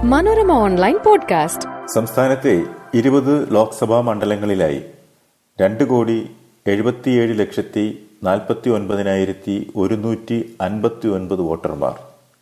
Manorama online podcast സംസ്ഥാനത്തെ ഇരുപത് ലോക്സഭാ മണ്ഡലങ്ങളിലായി രണ്ട് കോടി എഴുപത്തിയേഴ് ലക്ഷത്തി നാൽപ്പത്തി ഒൻപതിനായിരത്തി ഒരുന്നൂറ്റി അൻപത്തി ഒൻപത് വോട്ടർമാർ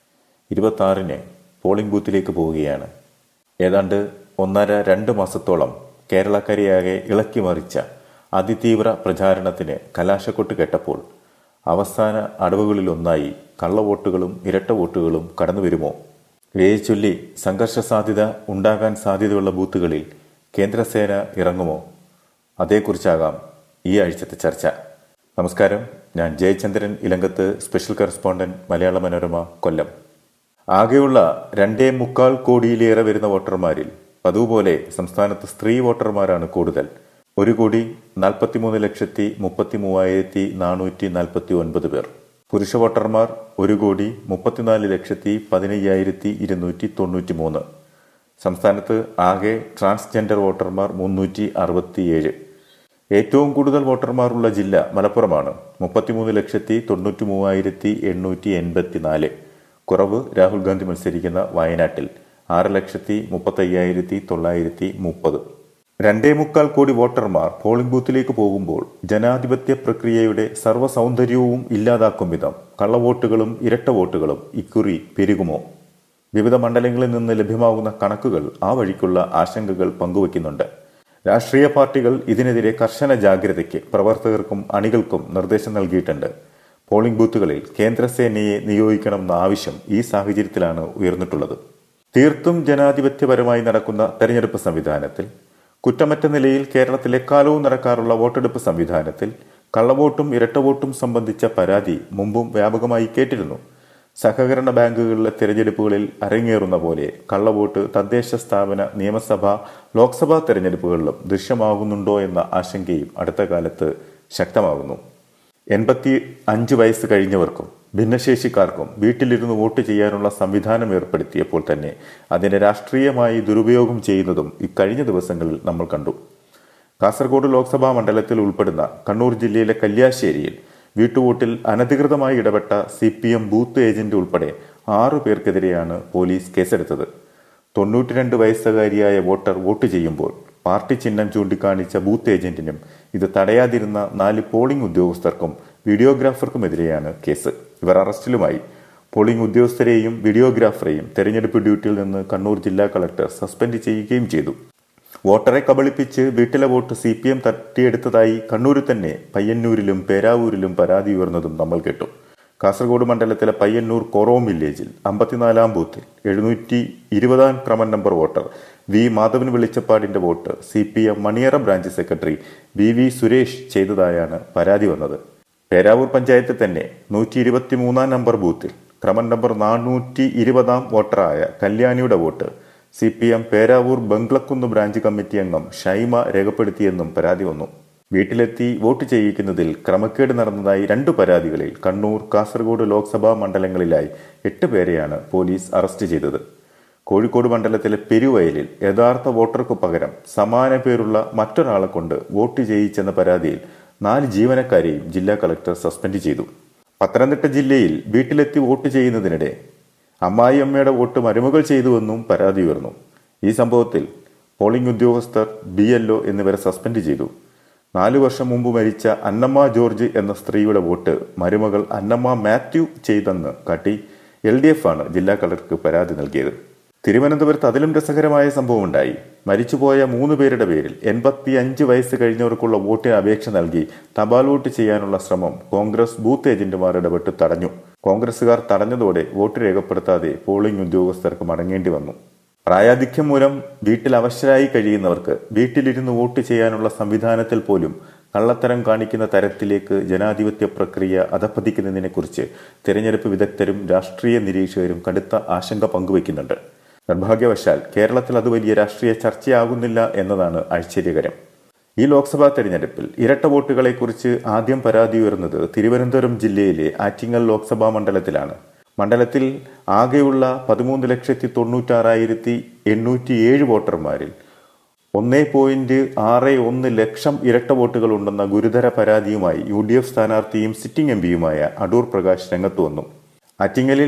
ഇരുപത്തി പോളിംഗ് ബൂത്തിലേക്ക് പോവുകയാണ് ഏതാണ്ട് ഒന്നര രണ്ട് മാസത്തോളം കേരളക്കരയാകെ ഇളക്കി മറിച്ച അതിതീവ്ര പ്രചാരണത്തിന് കലാശക്കൊട്ട് കേട്ടപ്പോൾ അവസാന അടവുകളിലൊന്നായി കള്ളവോട്ടുകളും ഇരട്ട വോട്ടുകളും കടന്നു വരുമോ ഇവയെ ചൊല്ലി സംഘർഷ സാധ്യത ഉണ്ടാകാൻ സാധ്യതയുള്ള ബൂത്തുകളിൽ കേന്ദ്രസേന ഇറങ്ങുമോ അതേക്കുറിച്ചാകാം ഈ ആഴ്ചത്തെ ചർച്ച നമസ്കാരം ഞാൻ ജയചന്ദ്രൻ ഇലങ്കത്ത് സ്പെഷ്യൽ കറസ്പോണ്ടന്റ് മലയാള മനോരമ കൊല്ലം ആകെയുള്ള രണ്ടേ മുക്കാൽ കോടിയിലേറെ വരുന്ന വോട്ടർമാരിൽ പതുപോലെ സംസ്ഥാനത്ത് സ്ത്രീ വോട്ടർമാരാണ് കൂടുതൽ ഒരു കോടി നാൽപ്പത്തിമൂന്ന് ലക്ഷത്തി മുപ്പത്തി മൂവായിരത്തി നാനൂറ്റി നാൽപ്പത്തി ഒൻപത് പേർ പുരുഷ വോട്ടർമാർ ഒരു കോടി മുപ്പത്തിനാല് ലക്ഷത്തി പതിനയ്യായിരത്തി ഇരുന്നൂറ്റി തൊണ്ണൂറ്റി മൂന്ന് സംസ്ഥാനത്ത് ആകെ ട്രാൻസ്ജെൻഡർ വോട്ടർമാർ മുന്നൂറ്റി അറുപത്തിയേഴ് ഏറ്റവും കൂടുതൽ വോട്ടർമാരുള്ള ജില്ല മലപ്പുറമാണ് മുപ്പത്തിമൂന്ന് ലക്ഷത്തി തൊണ്ണൂറ്റി മൂവായിരത്തി എണ്ണൂറ്റി എൺപത്തി നാല് കുറവ് രാഹുൽ ഗാന്ധി മത്സരിക്കുന്ന വയനാട്ടിൽ ആറ് ലക്ഷത്തി മുപ്പത്തയ്യായിരത്തി തൊള്ളായിരത്തി മുപ്പത് രണ്ടേ മുക്കാൽ കോടി വോട്ടർമാർ പോളിംഗ് ബൂത്തിലേക്ക് പോകുമ്പോൾ ജനാധിപത്യ പ്രക്രിയയുടെ സർവ്വസൗന്ദര്യവും ഇല്ലാതാക്കും വിധം കള്ളവോട്ടുകളും ഇരട്ട വോട്ടുകളും ഇക്കുറി പെരുകുമോ വിവിധ മണ്ഡലങ്ങളിൽ നിന്ന് ലഭ്യമാകുന്ന കണക്കുകൾ ആ വഴിക്കുള്ള ആശങ്കകൾ പങ്കുവയ്ക്കുന്നുണ്ട് രാഷ്ട്രീയ പാർട്ടികൾ ഇതിനെതിരെ കർശന ജാഗ്രതയ്ക്ക് പ്രവർത്തകർക്കും അണികൾക്കും നിർദ്ദേശം നൽകിയിട്ടുണ്ട് പോളിംഗ് ബൂത്തുകളിൽ കേന്ദ്രസേനയെ നിയോഗിക്കണമെന്ന ആവശ്യം ഈ സാഹചര്യത്തിലാണ് ഉയർന്നിട്ടുള്ളത് തീർത്തും ജനാധിപത്യപരമായി നടക്കുന്ന തെരഞ്ഞെടുപ്പ് സംവിധാനത്തിൽ കുറ്റമറ്റ നിലയിൽ കേരളത്തിൽ എക്കാലവും നടക്കാറുള്ള വോട്ടെടുപ്പ് സംവിധാനത്തിൽ കള്ളവോട്ടും ഇരട്ട വോട്ടും സംബന്ധിച്ച പരാതി മുമ്പും വ്യാപകമായി കേട്ടിരുന്നു സഹകരണ ബാങ്കുകളിലെ തിരഞ്ഞെടുപ്പുകളിൽ അരങ്ങേറുന്ന പോലെ കള്ളവോട്ട് തദ്ദേശ സ്ഥാപന നിയമസഭ ലോക്സഭാ തെരഞ്ഞെടുപ്പുകളിലും ദൃശ്യമാകുന്നുണ്ടോ എന്ന ആശങ്കയും അടുത്ത കാലത്ത് ശക്തമാകുന്നു എൺപത്തി അഞ്ച് വയസ്സ് കഴിഞ്ഞവർക്കും ഭിന്നശേഷിക്കാർക്കും വീട്ടിലിരുന്ന് വോട്ട് ചെയ്യാനുള്ള സംവിധാനം ഏർപ്പെടുത്തിയപ്പോൾ തന്നെ അതിനെ രാഷ്ട്രീയമായി ദുരുപയോഗം ചെയ്യുന്നതും ഇക്കഴിഞ്ഞ ദിവസങ്ങളിൽ നമ്മൾ കണ്ടു കാസർഗോഡ് ലോക്സഭാ മണ്ഡലത്തിൽ ഉൾപ്പെടുന്ന കണ്ണൂർ ജില്ലയിലെ കല്യാശ്ശേരിയിൽ വീട്ടുവോട്ടിൽ അനധികൃതമായി ഇടപെട്ട C P M booth agent ഉൾപ്പെടെ ആറു പേർക്കെതിരെയാണ് പോലീസ് കേസെടുത്തത് തൊണ്ണൂറ്റിരണ്ട് വയസ്സുകാരിയായ വോട്ടർ വോട്ട് ചെയ്യുമ്പോൾ പാർട്ടി ചിഹ്നം ചൂണ്ടിക്കാണിച്ച ബൂത്ത് ഏജന്റിനും ഇത് തടയാതിരുന്ന നാല് പോളിംഗ് ഉദ്യോഗസ്ഥർക്കും വീഡിയോഗ്രാഫർക്കുമെതിരെയാണ് കേസ് ഇവർ അറസ്റ്റിലുമായി പോളിംഗ് ഉദ്യോഗസ്ഥരെയും വീഡിയോഗ്രാഫറെയും തെരഞ്ഞെടുപ്പ് ഡ്യൂട്ടിയിൽ നിന്ന് കണ്ണൂർ ജില്ലാ കളക്ടർ സസ്പെൻഡ് ചെയ്യുകയും ചെയ്തു വോട്ടറെ കബളിപ്പിച്ച് വീട്ടിലെ വോട്ട് സി പി എം തട്ടിയെടുത്തതായി കണ്ണൂരിൽ തന്നെ പയ്യന്നൂരിലും പേരാവൂരിലും പരാതി ഉയർന്നതും നമ്മൾ കേട്ടു കാസർഗോഡ് മണ്ഡലത്തിലെ പയ്യന്നൂർ കൊറോം വില്ലേജിൽ അമ്പത്തിനാലാം ബൂത്തിൽ എഴുന്നൂറ്റി ഇരുപതാം ക്രമം നമ്പർ വോട്ടർ വി മാധവൻ വെളിച്ചപ്പാടിന്റെ vote C P M Maniyara branch secretary V V Suresh ചെയ്തതായാണ് പരാതി വന്നത് പേരാവൂർ പഞ്ചായത്തിൽ തന്നെ നൂറ്റി ഇരുപത്തി മൂന്നാം നമ്പർ ബൂത്തിൽ ക്രമം നമ്പർ നാനൂറ്റി ഇരുപതാം വോട്ടറായ കല്യാണിയുടെ vote C P M Peravoor Bunglakkunnu branch committee അംഗം ഷൈമ രേഖപ്പെടുത്തിയെന്നും പരാതി വന്നു വീട്ടിലെത്തി വോട്ട് ചെയ്യിക്കുന്നതിൽ ക്രമക്കേട് നടന്നതായി രണ്ടു പരാതികളിൽ കണ്ണൂർ കാസർഗോഡ് ലോക്സഭാ മണ്ഡലങ്ങളിലായി എട്ട് പേരെയാണ് പോലീസ് അറസ്റ്റ് ചെയ്തത് കോഴിക്കോട് മണ്ഡലത്തിലെ പെരുവയലിൽ യഥാർത്ഥ വോട്ടർക്ക് പകരം സമാന പേരുള്ള മറ്റൊരാളെ കൊണ്ട് വോട്ട് ചെയ്യിച്ചെന്ന പരാതിയിൽ നാല് ജീവനക്കാരെയും ജില്ലാ കളക്ടർ സസ്പെൻഡ് ചെയ്തു പത്തനംതിട്ട ജില്ലയിൽ വീട്ടിലെത്തി വോട്ട് ചെയ്യുന്നതിനിടെ അമ്മായിയമ്മയുടെ വോട്ട് മരുമകൾ ചെയ്തുവെന്നും പരാതി ഉയർന്നു ഈ സംഭവത്തിൽ പോളിംഗ് ഉദ്യോഗസ്ഥർ ബി എൽ എന്നിവരെ സസ്പെൻഡ് ചെയ്തു നാലു വർഷം മുമ്പ് മരിച്ച അന്നമ്മ ജോർജ് എന്ന സ്ത്രീയുടെ വോട്ട് മരുമകൾ അന്നമ്മ മാത്യു ചെയ്തെന്ന് കാട്ടി എൽ ഡി എഫ് ആണ് ജില്ലാ കളക്ടർക്ക് പരാതി നൽകിയത് തിരുവനന്തപുരത്ത് അതിലും രസകരമായ സംഭവം ഉണ്ടായി മരിച്ചുപോയ മൂന്ന് പേരുടെ പേരിൽ എൺപത്തി അഞ്ച് വയസ്സ് കഴിഞ്ഞവർക്കുള്ള വോട്ടിന് അപേക്ഷ നൽകി തപാൽ വോട്ട് ചെയ്യാനുള്ള ശ്രമം കോൺഗ്രസ് ബൂത്ത് ഏജന്റുമാർ ഇടപെട്ട് തടഞ്ഞു കോൺഗ്രസുകാർ തടഞ്ഞതോടെ വോട്ട് രേഖപ്പെടുത്താതെ പോളിംഗ് ഉദ്യോഗസ്ഥർക്ക് മടങ്ങേണ്ടി വന്നു പ്രായാധിക്യം മൂലം വീട്ടിൽ അവശരായി കഴിയുന്നവർക്ക് വീട്ടിലിരുന്ന് വോട്ട് ചെയ്യാനുള്ള സംവിധാനത്തിൽ പോലും കള്ളത്തരം കാണിക്കുന്ന തരത്തിലേക്ക് ജനാധിപത്യ പ്രക്രിയ അധപ്പതിക്കുന്നതിനെക്കുറിച്ച് തിരഞ്ഞെടുപ്പ് വിദഗ്ധരും രാഷ്ട്രീയ നിരീക്ഷകരും കടുത്ത ആശങ്ക പങ്കുവയ്ക്കുന്നുണ്ട് നിർഭാഗ്യവശാൽ കേരളത്തിൽ അത് വലിയ രാഷ്ട്രീയ ചർച്ചയാകുന്നില്ല എന്നതാണ് ആശ്ചര്യകരം ഈ ലോക്സഭാ തെരഞ്ഞെടുപ്പിൽ ഇരട്ട വോട്ടുകളെക്കുറിച്ച് ആദ്യം പരാതി ഉയർന്നത് തിരുവനന്തപുരം ജില്ലയിലെ ആറ്റിങ്ങൽ ലോക്സഭാ മണ്ഡലത്തിലാണ് മണ്ഡലത്തിൽ ആകെയുള്ള പതിമൂന്ന് ലക്ഷത്തി തൊണ്ണൂറ്റാറായിരത്തി എണ്ണൂറ്റി ഏഴ് വോട്ടർമാരിൽ ഒന്നേ പോയിന്റ് ആറ് ഒന്ന് ലക്ഷം ഇരട്ട വോട്ടുകൾ ഉണ്ടെന്ന ഗുരുതര പരാതിയുമായി യു ഡി എഫ് സ്ഥാനാർത്ഥിയും സിറ്റിംഗ് എം പിയുമായ അടൂർ പ്രകാശ് രംഗത്ത് വന്നു ആറ്റിങ്ങലിൽ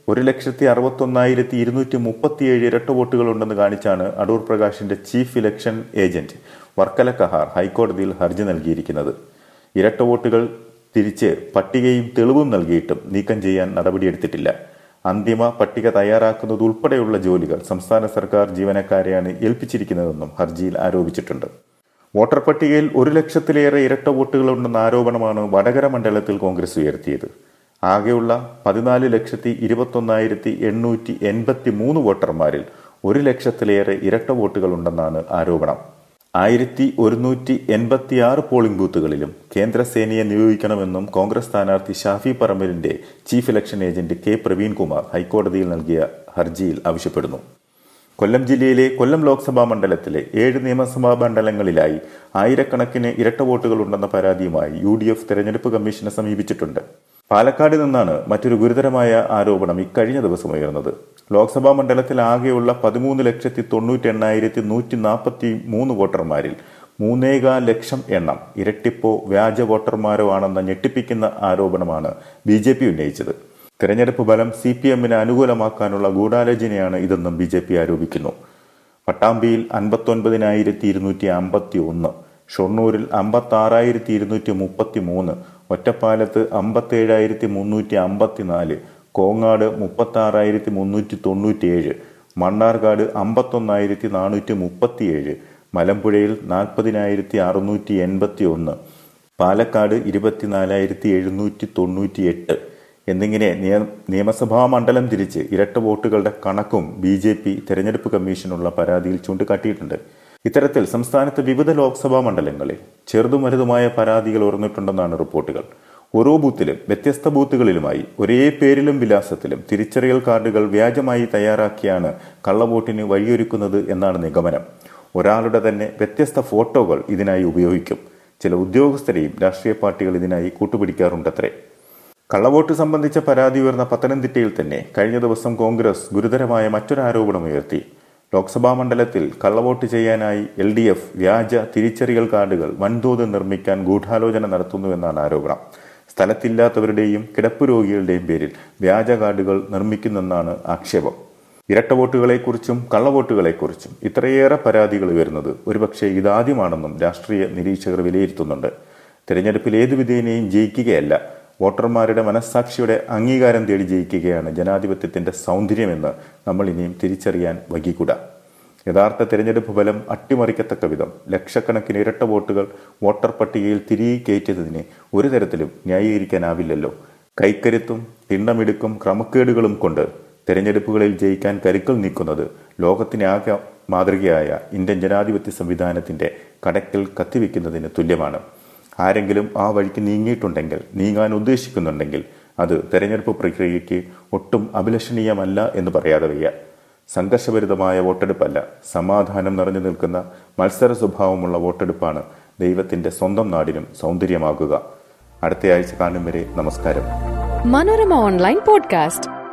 ഒരു ലക്ഷത്തി അറുപത്തൊന്നായിരത്തി ഇരുന്നൂറ്റി മുപ്പത്തിയേഴ് ഇരട്ട വോട്ടുകൾ ഉണ്ടെന്ന് കാണിച്ചാണ് അടൂർ പ്രകാശിന്റെ chief election agent Varkala Kahar ഹൈക്കോടതിയിൽ ഹർജി നൽകിയിരിക്കുന്നത് ഇരട്ട വോട്ടുകൾ തിരിച്ച് പട്ടികയും തെളിവും നൽകിയിട്ടും നീക്കം ചെയ്യാൻ നടപടിയെടുത്തിട്ടില്ല അന്തിമ പട്ടിക തയ്യാറാക്കുന്നത് ഉൾപ്പെടെയുള്ള ജോലികൾ സംസ്ഥാന സർക്കാർ ജീവനക്കാരെയാണ് ഏൽപ്പിച്ചിരിക്കുന്നതെന്നും ഹർജിയിൽ ആരോപിച്ചിട്ടുണ്ട് വോട്ടർ പട്ടികയിൽ ഒരു ലക്ഷത്തിലേറെ ഇരട്ട വോട്ടുകളുണ്ടെന്ന ആരോപണമാണ് വടകര മണ്ഡലത്തിൽ കോൺഗ്രസ് ഉയർത്തിയത് ആകെയുള്ള പതിനാല് ലക്ഷത്തി ഇരുപത്തൊന്നായിരത്തി എണ്ണൂറ്റി എൺപത്തി മൂന്ന് വോട്ടർമാരിൽ ഒരു ലക്ഷത്തിലേറെ ഇരട്ട വോട്ടുകളുണ്ടെന്നാണ് ആരോപണം ആയിരത്തി ഒരുന്നൂറ്റി എൺപത്തി ആറ് പോളിംഗ് ബൂത്തുകളിലും കേന്ദ്ര സേനയെ നിയോഗിക്കണമെന്നും കോൺഗ്രസ് സ്ഥാനാർത്ഥി ഷാഫി പറമ്പലിന്റെ chief election agent K Praveenkumar ഹൈക്കോടതിയിൽ നൽകിയ ഹർജിയിൽ ആവശ്യപ്പെടുന്നു കൊല്ലം ജില്ലയിലെ കൊല്ലം ലോക്സഭാ മണ്ഡലത്തിലെ ഏഴ് നിയമസഭാ മണ്ഡലങ്ങളിലായി ആയിരക്കണക്കിന് ഇരട്ട വോട്ടുകൾ ഉണ്ടെന്ന പരാതിയുമായി യു ഡി എഫ് തെരഞ്ഞെടുപ്പ് കമ്മീഷനെ സമീപിച്ചിട്ടുണ്ട് പാലക്കാട് നിന്നാണ് മറ്റൊരു ഗുരുതരമായ ആരോപണം ഇക്കഴിഞ്ഞ ദിവസം ഉയർന്നത് ലോക്സഭാ മണ്ഡലത്തിൽ ആകെയുള്ള പതിമൂന്ന് ലക്ഷത്തി തൊണ്ണൂറ്റി എണ്ണായിരത്തി നൂറ്റി നാൽപ്പത്തി മൂന്ന് വോട്ടർമാരിൽ മൂന്നേകാൽ ലക്ഷം എണ്ണം ഇരട്ടിപ്പോ വ്യാജ വോട്ടർമാരോ ആണെന്ന ഞെട്ടിപ്പിക്കുന്ന ആരോപണമാണ് ബി ജെ പി ഉന്നയിച്ചത് തെരഞ്ഞെടുപ്പ് ഫലം സി പി എമ്മിന് അനുകൂലമാക്കാനുള്ള ഗൂഢാലോചനയാണ് ഇതെന്നും ബി ജെ പി ആരോപിക്കുന്നു പട്ടാമ്പിയിൽ അൻപത്തൊൻപതിനായിരത്തി ഇരുന്നൂറ്റി അമ്പത്തി ഒന്ന് ഷൊർണൂരിൽ അമ്പത്തി ആറായിരത്തി ഇരുന്നൂറ്റി മുപ്പത്തി മൂന്ന് ഒറ്റപ്പാലത്ത് അമ്പത്തേഴായിരത്തി മുന്നൂറ്റി അമ്പത്തിനാല് കോങ്ങാട് മുപ്പത്തി ആറായിരത്തി മുന്നൂറ്റി തൊണ്ണൂറ്റിയേഴ് മണ്ണാർക്കാട് അമ്പത്തൊന്നായിരത്തി നാനൂറ്റി മുപ്പത്തിയേഴ് മലമ്പുഴയിൽ നാൽപ്പതിനായിരത്തി അറുന്നൂറ്റി എൺപത്തി ഒന്ന് പാലക്കാട് ഇരുപത്തിനാലായിരത്തി എഴുന്നൂറ്റി തൊണ്ണൂറ്റി എട്ട് എന്നിങ്ങനെ നിയമസഭാ മണ്ഡലം തിരിച്ച് ഇരട്ട വോട്ടുകളുടെ കണക്കും ബി ജെ പി തെരഞ്ഞെടുപ്പ് കമ്മീഷനുള്ള പരാതിയിൽ ചൂണ്ടിക്കാട്ടിയിട്ടുണ്ട് ഇത്തരത്തിൽ സംസ്ഥാനത്ത് വിവിധ ലോക്സഭാ മണ്ഡലങ്ങളിൽ ചെറുതും വലുതുമായ പരാതികൾ ഉയർന്നിട്ടുണ്ടെന്നാണ് റിപ്പോർട്ടുകൾ ഓരോ ബൂത്തിലും വ്യത്യസ്ത ബൂത്തുകളിലുമായി ഒരേ പേരിലും വിലാസത്തിലും തിരിച്ചറിയൽ കാർഡുകൾ വ്യാജമായി തയ്യാറാക്കിയാണ് കള്ളവോട്ടിന് വഴിയൊരുക്കുന്നത് എന്നാണ് നിഗമനം ഒരാളുടെ തന്നെ വ്യത്യസ്ത ഫോട്ടോകൾ ഇതിനായി ഉപയോഗിക്കും ചില ഉദ്യോഗസ്ഥരെയും രാഷ്ട്രീയ പാർട്ടികൾ ഇതിനായി കൂട്ടുപിടിക്കാറുണ്ടത്രേ കള്ളവോട്ട് സംബന്ധിച്ച പരാതി ഉയർന്ന പത്തനംതിട്ടയിൽ തന്നെ കഴിഞ്ഞ ദിവസം കോൺഗ്രസ് ഗുരുതരമായ മറ്റൊരു ആരോപണം ഉയർത്തി ലോക്സഭാ മണ്ഡലത്തിൽ കള്ളവോട്ട് ചെയ്യാനായി എൽ ഡി എഫ് വ്യാജ തിരിച്ചറിയൽ കാർഡുകൾ വൻതോതിൽ നിർമ്മിക്കാൻ ഗൂഢാലോചന നടത്തുന്നുവെന്നാണ് ആരോപണം സ്ഥലത്തില്ലാത്തവരുടെയും കിടപ്പ് രോഗികളുടെയും പേരിൽ വ്യാജ കാർഡുകൾ നിർമ്മിക്കുന്നെന്നാണ് ആക്ഷേപം ഇരട്ട വോട്ടുകളെക്കുറിച്ചും കള്ളവോട്ടുകളെക്കുറിച്ചും ഇത്രയേറെ പരാതികൾ ഉയരുന്നത് ഒരുപക്ഷെ ഇതാദ്യമാണെന്നും രാഷ്ട്രീയ നിരീക്ഷകർ വിലയിരുത്തുന്നുണ്ട് തിരഞ്ഞെടുപ്പിൽ ഏതു വിധേനയും ജയിക്കുകയല്ല വോട്ടർമാരുടെ മനസ്സാക്ഷിയുടെ അംഗീകാരം തേടി ജയിക്കുകയാണ് ജനാധിപത്യത്തിന്റെ സൗന്ദര്യമെന്ന് നമ്മൾ ഇനിയും തിരിച്ചറിയാൻ വൈകിക്കൂടാ യഥാർത്ഥ തിരഞ്ഞെടുപ്പ് ഫലം അട്ടിമറിക്കത്തക്ക വിധം ലക്ഷക്കണക്കിന് ഇരട്ട വോട്ടുകൾ വോട്ടർ പട്ടികയിൽ തിരികെ കയറ്റിയതിനെ ഒരു തരത്തിലും ന്യായീകരിക്കാനാവില്ലല്ലോ കൈക്കരുത്തും തിണ്ണമിടുക്കും ക്രമക്കേടുകളും കൊണ്ട് തെരഞ്ഞെടുപ്പുകളിൽ ജയിക്കാൻ കരുക്കൾ നീക്കുന്നത് ലോകത്തിന് ആകെ മാതൃകയായ ഇന്ത്യൻ ജനാധിപത്യ സംവിധാനത്തിന്റെ കടക്കിൽ കത്തിവെക്കുന്നതിന് തുല്യമാണ് ആരെങ്കിലും ആ വഴിക്ക് നീങ്ങിയിട്ടുണ്ടെങ്കിൽ നീങ്ങാൻ ഉദ്ദേശിക്കുന്നുണ്ടെങ്കിൽ അത് തെരഞ്ഞെടുപ്പ് പ്രക്രിയയ്ക്ക് ഒട്ടും അഭിലഷണീയമല്ല എന്ന് പറയാതെ വയ്യ സംഘർഷഭരിതമായ വോട്ടെടുപ്പല്ല സമാധാനം നിറഞ്ഞു നിൽക്കുന്ന മത്സര സ്വഭാവമുള്ള വോട്ടെടുപ്പാണ് ദൈവത്തിന്റെ സ്വന്തം നാടിനും സൗന്ദര്യമാകുക അടുത്തയാഴ്ച കാണും വരെ നമസ്കാരം മനോരമ ഓൺലൈൻ പോഡ്കാസ്റ്റ്